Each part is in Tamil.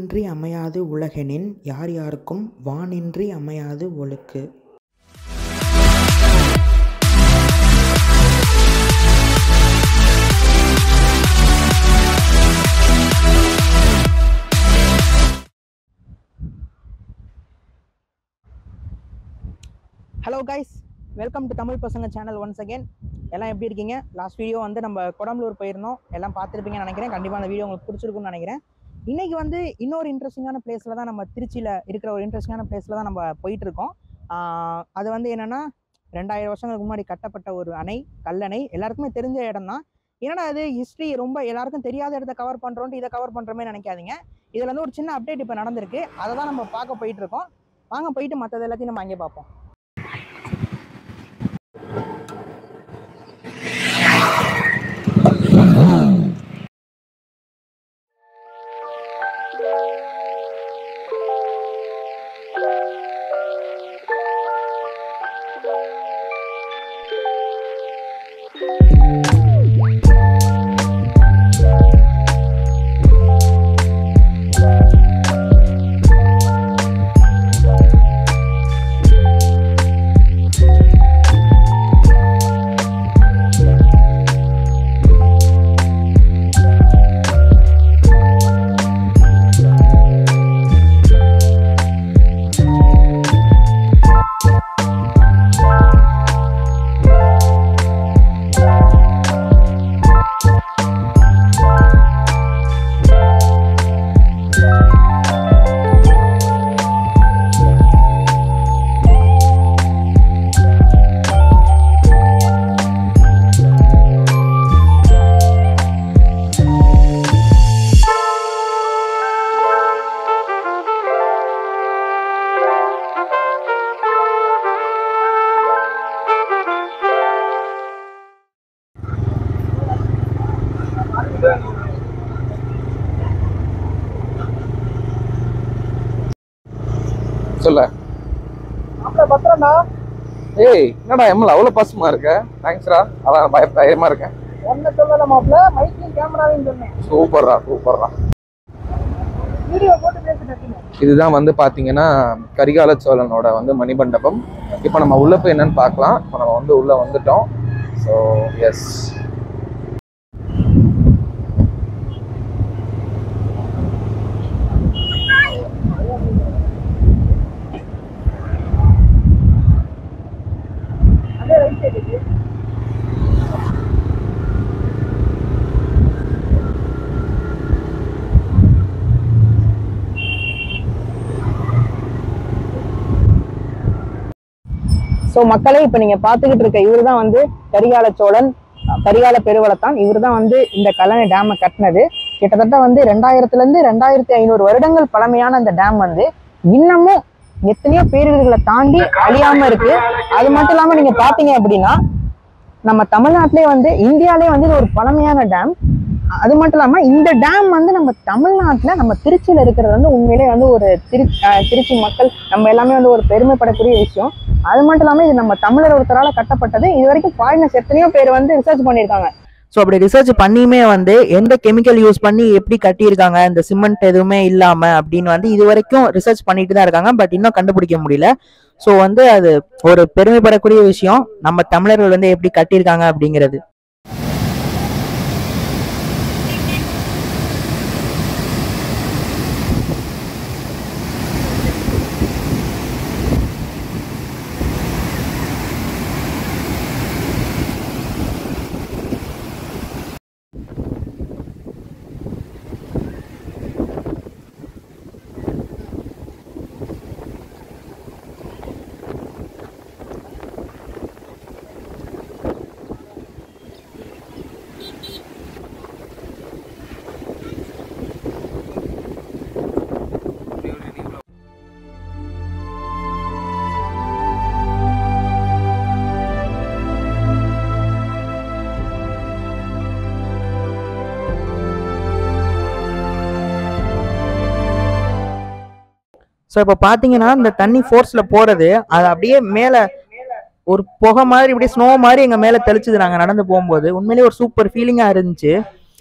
மண்ணின்றி அமையாது உலகெனின் யார் யார்க்கும் வானின்றி அமையாது ஒழுக்கு hello guys welcome to Tamil Pasanga channel once again எல்லாம் எப்படி இருக்கீங்க லாஸ்ட் வீடியோ வந்து நம்ம கொடம்பலூர் போயிருந்தோம் எல்லாம் பார்த்துருப்பீங்கன்னு நினைக்கிறேன் கண்டிப்பாக அந்த வீடியோ உங்களுக்கு பிடிச்சிருக்கும்னு நினைக்கிறேன் இன்னைக்கு வந்து இன்னொரு இன்ட்ரெஸ்டிங்கான பிளேஸில் தான் நம்ம திருச்சியில் இருக்கிற ஒரு இன்ட்ரெஸ்டிங்கான பிளேஸில் தான் நம்ம போயிட்டு இருக்கோம் ஆஹ் அது வந்து என்னென்னா ரெண்டாயிரம் வருஷங்களுக்கு முன்னாடி கட்டப்பட்ட ஒரு அணை கல்லணை எல்லாருக்குமே தெரிஞ்ச இடம் தான் என்னடா அது ஹிஸ்ட்ரி ரொம்ப எல்லாருக்கும் தெரியாத இடத்த கவர் பண்ணுறோன்ட்டு இதை கவர் பண்ணுற மாதிரி நினைக்காதீங்க இதில் வந்து ஒரு சின்ன அப்டேட் இப்போ நடந்திருக்கு அதை தான் நம்ம பார்க்க போயிட்டு இருக்கோம் வாங்க போயிட்டு மற்றது எல்லாத்தையும் நம்ம அங்கே பார்ப்போம் சொல்ல அப்புறம் பத்திரம்டா ஏய் என்னடா எம்எல் அவ்வளோ பசுமா இருக்க தேங்க்ஸ்டா அதான் பய பயமா இருக்கேன் ஒன்ன சொல்லல மாப்ள மைக்கையும் கேமராவையும் சொன்னேன் சூப்பர்ரா சூப்பர்ரா வீடியோ போட்டு பேசிட்டு இதுதான் வந்து பாத்தீங்கன்னா கரிகால சோழனோட வந்து மணிமண்டபம் இப்போ நம்ம உள்ள போய் என்னன்னு பார்க்கலாம் இப்போ நம்ம வந்து உள்ள வந்துட்டோம் ஸோ எஸ் அதே ரைட் சைடு ஸோ மக்களே இப்போ நீங்க பார்த்துக்கிட்டு இருக்க இவர் தான் வந்து கரிகால சோழன் அஹ் கரிகால பெருவளத்தான் இவர் தான் வந்து இந்த கல்லணை டேமை கட்டினது கிட்டத்தட்ட வந்து ரெண்டாயிரத்துல இருந்து ரெண்டாயிரத்தி ஐநூறு வருடங்கள் பழமையான இந்த டேம் வந்து இன்னமும் எத்தனையோ பேரிடர்களை தாண்டி அழியாம இருக்கு அது மட்டும் இல்லாம நீங்க பாத்தீங்க அப்படின்னா நம்ம தமிழ்நாட்டிலே வந்து இந்தியாலே வந்து இது ஒரு பழமையான டேம் அது மட்டும் இல்லாம இந்த டேம் வந்து நம்ம தமிழ்நாட்டுல நம்ம திருச்சியில இருக்கிறது வந்து உண்மையிலே வந்து ஒரு திரு அஹ் திருச்சி மக்கள் நம்ம எல்லாமே வந்து ஒரு பெருமைப்படக்கூடிய விஷயம் அது மட்டும் இல்லாம இது நம்ம தமிழர் ஒருத்தரால கட்டப்பட்டது இது வரைக்கும் ஃபாரினர்ஸ் எத்தனையோ பேர் வந்து ரிசர்ச் பண்ணியிருக்காங்க ஸோ அப்படி ரிசர்ச் பண்ணியுமே வந்து எந்த கெமிக்கல் யூஸ் பண்ணி எப்படி கட்டியிருக்காங்க இந்த சிமெண்ட் எதுவுமே இல்லாம அப்படின்னு வந்து இது வரைக்கும் ரிசர்ச் பண்ணிட்டு தான் இருக்காங்க பட் இன்னும் கண்டுபிடிக்க முடியல ஸோ வந்து அது ஒரு பெருமைப்படக்கூடிய விஷயம் நம்ம தமிழர்கள் வந்து எப்படி கட்டியிருக்காங்க அப்படிங்கிறது ஸோ இப்போ பார்த்தீங்கன்னா இந்த தண்ணி ஃபோர்ஸில் போகிறது அது அப்படியே மேலே ஒரு புகை மாதிரி இப்படியே ஸ்னோ மாதிரி எங்கள் மேலே தெளிச்சுது நாங்கள் நடந்து போகும்போது உண்மையிலேயே ஒரு சூப்பர் ஃபீலிங்காக இருந்துச்சு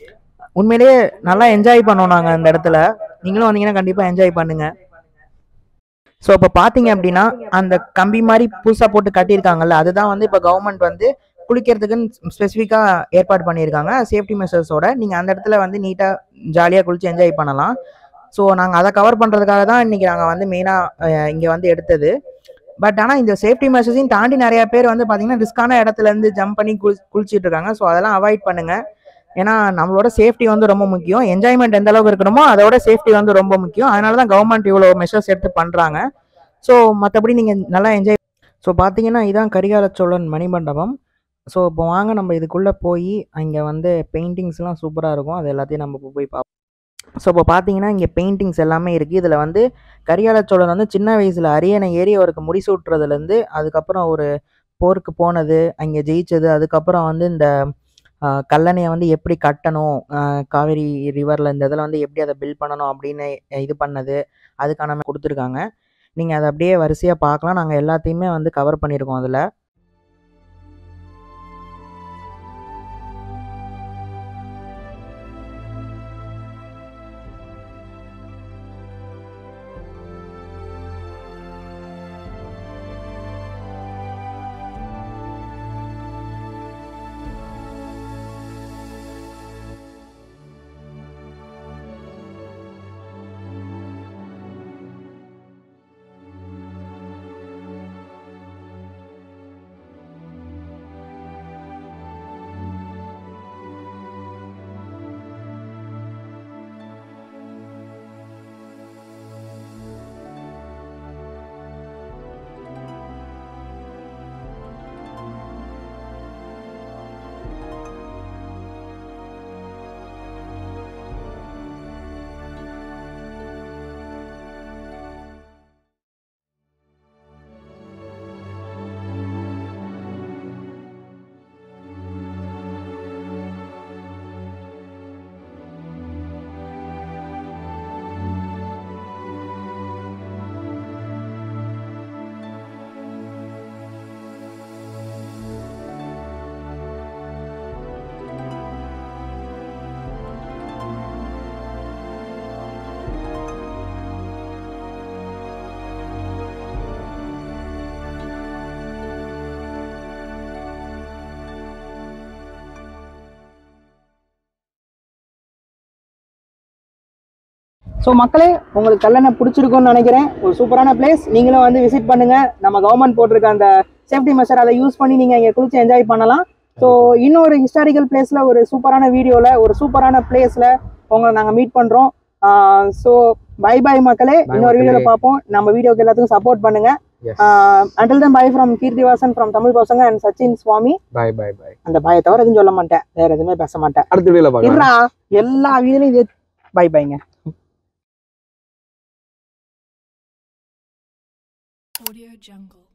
உண்மையிலேயே நல்லா என்ஜாய் பண்ணோம் நாங்கள் அந்த இடத்துல நீங்களும் வந்தீங்கன்னா கண்டிப்பாக என்ஜாய் பண்ணுங்க ஸோ இப்போ பார்த்தீங்க அப்படின்னா அந்த கம்பி மாதிரி புதுசாக போட்டு கட்டியிருக்காங்கல்ல அதுதான் வந்து இப்போ கவர்மெண்ட் வந்து குளிக்கிறதுக்குன்னு ஸ்பெசிஃபிக்காக ஏற்பாடு பண்ணியிருக்காங்க சேஃப்டி மெஷர்ஸோட நீங்கள் அந்த இடத்துல வந்து நீட்டாக ஜாலியாக குளிச்சு என்ஜாய் பண்ணலாம் ஸோ நாங்கள் அதை கவர் பண்ணுறதுக்காக தான் இன்றைக்கி நாங்கள் வந்து மெயினாக இங்கே வந்து எடுத்தது பட் ஆனால் இந்த சேஃப்டி மெஷர்ஸையும் தாண்டி நிறைய பேர் வந்து பார்த்தீங்கன்னா ரிஸ்க்கான இடத்துல இருந்து ஜம்ப் பண்ணி குளி குளிச்சிட்டு இருக்காங்க ஸோ அதெல்லாம் அவாய்ட் பண்ணுங்க ஏன்னா நம்மளோட சேஃப்டி வந்து ரொம்ப முக்கியம் என்ஜாய்மெண்ட் எந்த அளவுக்கு இருக்கணுமோ அதோட சேஃப்டி வந்து ரொம்ப முக்கியம் அதனால தான் கவர்மெண்ட் இவ்வளோ மெஷர்ஸ் எடுத்து பண்ணுறாங்க ஸோ மற்றபடி நீங்கள் நல்லா என்ஜாய் ஸோ பார்த்தீங்கன்னா இதான் கரிகால சோழன் மணிமண்டபம் ஸோ இப்போ வாங்க நம்ம இதுக்குள்ளே போய் அங்கே வந்து பெயிண்டிங்ஸ்லாம் சூப்பராக இருக்கும் அது எல்லாத்தையும் நம்ம இப்போ போய் பார்ப்போம் ஸோ இப்போ பார்த்தீங்கன்னா இங்கே பெயிண்டிங்ஸ் எல்லாமே இருக்குது இதில் வந்து கரிகால சோழன் வந்து சின்ன வயசில் அரியணை ஏறி அவருக்கு முடிசூட்டுறதுலேருந்து அதுக்கப்புறம் ஒரு போருக்கு போனது அங்கே ஜெயிச்சது அதுக்கப்புறம் வந்து இந்த ஆஹ், கல்லணையை வந்து எப்படி கட்டணும் ஆஹ், காவேரி ரிவரில் இந்த இதில் வந்து எப்படி அதை பில்ட் பண்ணணும் அப்படின்னு இது பண்ணது அதுக்கான கொடுத்துருக்காங்க நீங்கள் அதை அப்படியே வரிசையாக பார்க்கலாம் நாங்கள் எல்லாத்தையுமே வந்து கவர் பண்ணியிருக்கோம் அதில் ஸோ மக்களே உங்களுக்கு கல்லணை பிடிச்சிருக்கும்னு நினைக்கிறேன் ஒரு சூப்பரான பிளேஸ் நீங்களும் வந்து விசிட் பண்ணுங்க நம்ம கவர்மெண்ட் போட்டிருக்க அந்த சேஃப்டி மெஷர் அதை யூஸ் பண்ணி நீங்க இங்க குளிச்சு என்ஜாய் பண்ணலாம் ஸோ இன்னொரு ஹிஸ்டாரிக்கல் பிளேஸ்ல ஒரு சூப்பரான வீடியோல ஒரு சூப்பரான பிளேஸ்ல உங்களை நாங்க மீட் பண்றோம் ஸோ பை பை மக்களே Bye இன்னொரு வீடியோல மக்களே. பார்ப்போம் நம்ம வீடியோக்கு எல்லாத்துக்கும் சப்போர்ட் பண்ணுங்க yes until then bye from Keerthivasan from Tamil Pasanga and Sachin சுவாமி பாய் பாய் பாய் அந்த பாயை தவிர எதுவும் சொல்ல மாட்டேன் வேற எதுவுமே பேச மாட்டேன் அடுத்த வீடியோல பார்க்கலாம் இருடா எல்லா வீடியோலையும் இது பை பைங்க Audio Jungle.